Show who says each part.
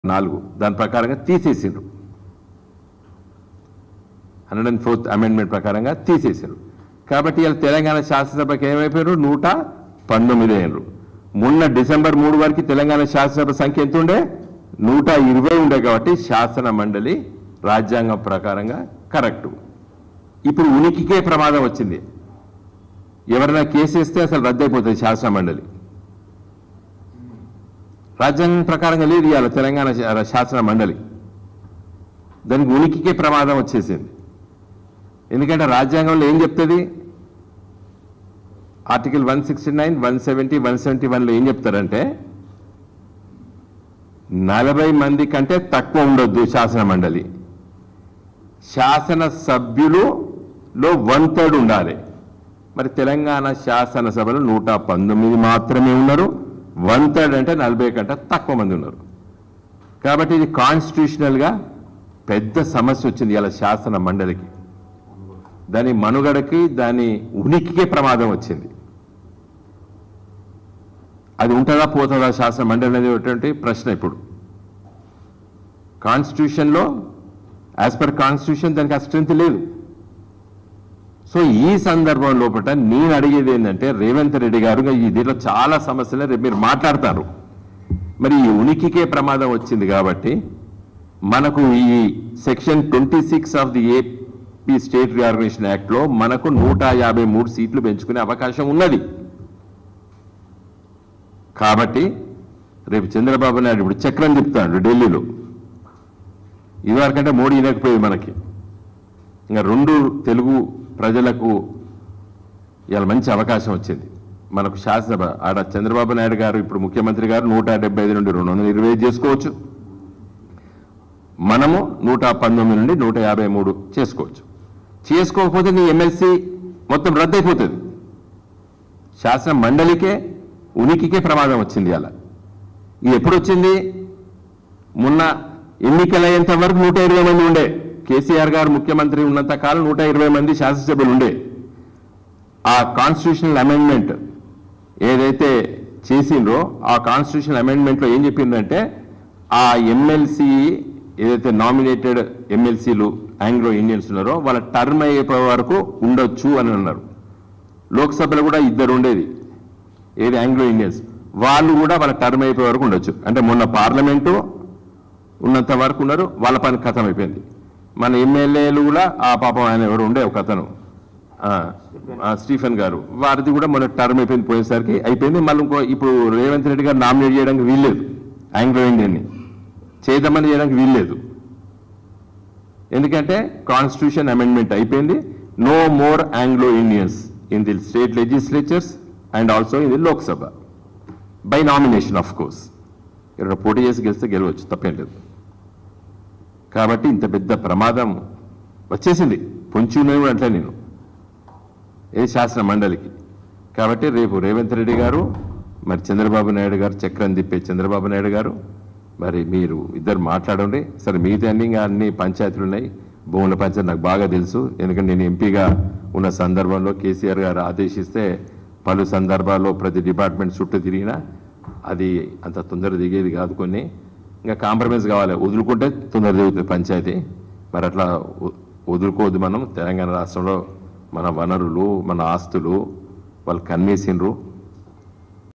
Speaker 1: నాలుగు దాని ప్రకారంగా తీసేసిండ్రు హండ్రెడ్ అండ్ ఫోర్త్ అమెండ్మెంట్ ప్రకారంగా తీసేసారు కాబట్టి ఇలా తెలంగాణ శాసనసభకి ఏమైపోయారు నూట పంతొమ్మిది అయినరు మొన్న డిసెంబర్ మూడు వరకు తెలంగాణ శాసనసభ సంఖ్య ఎంత ఉండే నూట ఇరవై ఉండే కాబట్టి శాసన మండలి రాజ్యాంగం ప్రకారంగా కరెక్ట్ ఇప్పుడు ఉనికికే ప్రమాదం వచ్చింది ఎవరైనా కేసు వేస్తే అసలు రద్దయిపోతుంది శాసన మండలి రాజ్యాంగం ప్రకారంగా లేదు ఇవాళ తెలంగాణ శా- శాసన మండలి దానికి ఉనికికే ప్రమాదం వచ్చేసింది ఎందుకంటే రాజ్యాంగంలో ఏం చెప్తుంది article one sixty nine one seventy one seventy వన్లో ఏం చెప్తారంటే నలభై మంది కంటే తక్కువ ఉండొద్దు శాసన మండలి శాసన సభ్యులులో వన్ థర్డ్ ఉండాలి మరి తెలంగాణ శాసనసభలో నూట పంతొమ్మిది మాత్రమే ఉన్నారు వన్ థర్డ్ అంటే నలభై కంటే తక్కువ మంది ఉన్నారు కాబట్టి ఇది కాన్స్టిట్యూషనల్గా పెద్ద సమస్య వచ్చింది ఇలా శాసన మండలికి దాని మనుగడకి దాని ఉనికికే ప్రమాదం వచ్చింది అది ఉంటుందా పోతుందా శాసన మండలి అనేటువంటి ప్రశ్న ఇప్పుడు కాన్స్టిట్యూషన్లో యాజ్ పర్ కాన్స్టిట్యూషన్ దానికి ఆ స్ట్రెంత్ లేదు సో ఈ సందర్భం లోపల నేను అడిగేది ఏంటంటే రేవంత్ రెడ్డి గారు ఈ దీంట్లో చాలా సమస్యలు రేపు మీరు మాట్లాడతారు మరి ఈ ఉనికికే ప్రమాదం వచ్చింది కాబట్టి మనకు ఈ section twenty six of the AP state reorganisation act లో మనకు నూట యాభై మూడు సీట్లు పెంచుకునే అవకాశం ఉన్నది కాబట్టి రేపు చంద్రబాబు నాయుడు ఇప్పుడు చక్రం తిప్పుతాడు ఢిల్లీలో ఇదివరకంటే మోడీ ఇనకపోయేది మనకి ఇంకా రెండు తెలుగు ప్రజలకు ఇవాళ మంచి అవకాశం వచ్చింది మనకు శాసనసభ ఆడ చంద్రబాబు నాయుడు గారు ఇప్పుడు ముఖ్యమంత్రి గారు నూట డెబ్బై ఐదు నుండి రెండు వందల ఇరవై ఐదు చేసుకోవచ్చు మనము నూట పంతొమ్మిది నుండి నూట యాభై మూడు చేసుకోవచ్చు చేసుకోకపోతే నీ ఎమ్మెల్సీ మొత్తం రద్దయిపోతుంది శాసన మండలికే ఉనికికే ప్రమాదం వచ్చింది అలా ఇది ఎప్పుడు వచ్చింది మొన్న ఎన్నికలయ్యేంత వరకు నూట ఇరవై మంది ఉండే కేసీఆర్ గారు ముఖ్యమంత్రి ఉన్నంత కాలం నూట ఇరవై మంది శాసనసభ్యులు ఉండే ఆ కాన్స్టిట్యూషనల్ అమెండ్మెంట్ ఏదైతే చేసిండ్రో ఆ కాన్స్టిట్యూషనల్ అమెండ్మెంట్లో ఏం చెప్పిందంటే ఆ ఎమ్మెల్సీ ఏదైతే నామినేటెడ్ ఎమ్మెల్సీలు ఆంగ్లో ఇండియన్స్ ఉన్నారో వాళ్ళ టర్మ్ అయిపోయే వరకు ఉండొచ్చు అని అన్నారు లోక్సభలో కూడా ఇద్దరు ఉండేది ఏది ఆంగ్లో ఇండియన్స్ వాళ్ళు కూడా వాళ్ళ టర్మ్ అయిపోయే వరకు ఉండొచ్చు అంటే మొన్న పార్లమెంటు ఉన్నంత వరకు ఉన్నారు వాళ్ళ పని కథం అయిపోయింది మన ఎమ్మెల్యేలు కూడా ఆ పాపం ఆయన ఎవరు ఉండే ఒక అతను ఆ, ఆ, స్టీఫెన్ గారు వారిది కూడా మన టర్మ్ అయిపోయింది పోయేసరికి అయిపోయింది మళ్ళీ ఇంకో ఇప్పుడు రేవంత్ రెడ్డి గారు నామినేట్ చేయడానికి వీల్లేదు ఆంగ్లో ఇండియన్ని చేద్దామని చేయడానికి వీల్లేదు ఎందుకంటే కాన్స్టిట్యూషన్ అమెండ్మెంట్ అయిపోయింది no more Anglo Indians in the state legislatures and also in the Lok Sabha by nomination of course ఇక్కడ పోటీ చేసి గెలిస్తే గెలవచ్చు తప్పేం లేదు కాబట్టి ఇంత పెద్ద ప్రమాదం వచ్చేసింది పొంచి ఉన్నది కూడా అంటే నేను ఏ శాసన మండలికి కాబట్టి రేపు రేవంత్ రెడ్డి గారు మరి చంద్రబాబు నాయుడు గారు చక్రం తిప్పే చంద్రబాబు నాయుడు గారు మరి మీరు ఇద్దరు మాట్లాడండి సరే మిగతా అన్ని ఇంకా అన్ని పంచాయతీలు ఉన్నాయి భూముల పంచాయతీ నాకు బాగా తెలుసు ఎందుకంటే నేను ఎంపీగా ఉన్న సందర్భంలో కేసీఆర్ గారు ఆదేశిస్తే పలు సందర్భాల్లో ప్రతి డిపార్ట్మెంట్ చుట్టూ తిరిగినా అది అంత తొందర దిగేది కాదు కొన్ని ఇంకా కాంప్రమైజ్ కావాలి వదులుకుంటే తొందర దిగుతుంది పంచాయతీ మరి అట్లా వ- వదులుకోవద్దు మనం తెలంగాణ రాష్ట్రంలో మన వనరులు మన ఆస్తులు వాళ్ళు కన్నేసిండ్రు